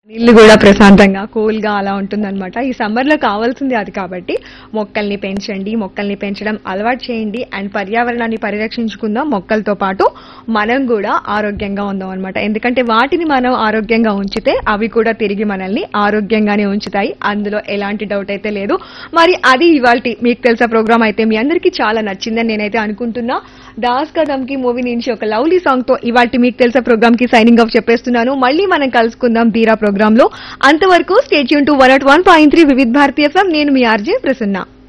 నీళ్లు కూడా ప్రశాంతంగా కూల్ గా అలా ఉంటుందన్నమాట ఈ సమ్మర్ లో కావాల్సింది అది కాబట్టి మొక్కల్ని పెంచండి మొక్కల్ని పెంచడం అలవాటు చేయండి అండ్ పర్యావరణాన్ని పరిరక్షించుకుందాం మొక్కలతో పాటు మనం కూడా ఆరోగ్యంగా ఉందాం అనమాట ఎందుకంటే వాటిని మనం ఆరోగ్యంగా ఉంచితే అవి కూడా తిరిగి మనల్ని ఆరోగ్యంగానే ఉంచుతాయి అందులో ఎలాంటి డౌట్ అయితే లేదు మరి అది ఇవాళ మీకు తెలిసే ప్రోగ్రామ్ అయితే మీ అందరికీ చాలా నచ్చిందని నేనైతే అనుకుంటున్నా దాస్ కదమ్ కి మూవీ నుంచి ఒక లవ్లీ సాంగ్ తో ఇవాళ మీకు తెలిసే ప్రోగ్రామ్ కి సైనింగ్ ఆఫ్ చెప్పేస్తున్నాను మళ్ళీ మనం కలుసుకుందాం ధీరా ప్రోగ్రామ్ లో అంతవరకు stay tune to one at one point three Vividh Bharati నేను మీ ఆర్జే ప్రసన్న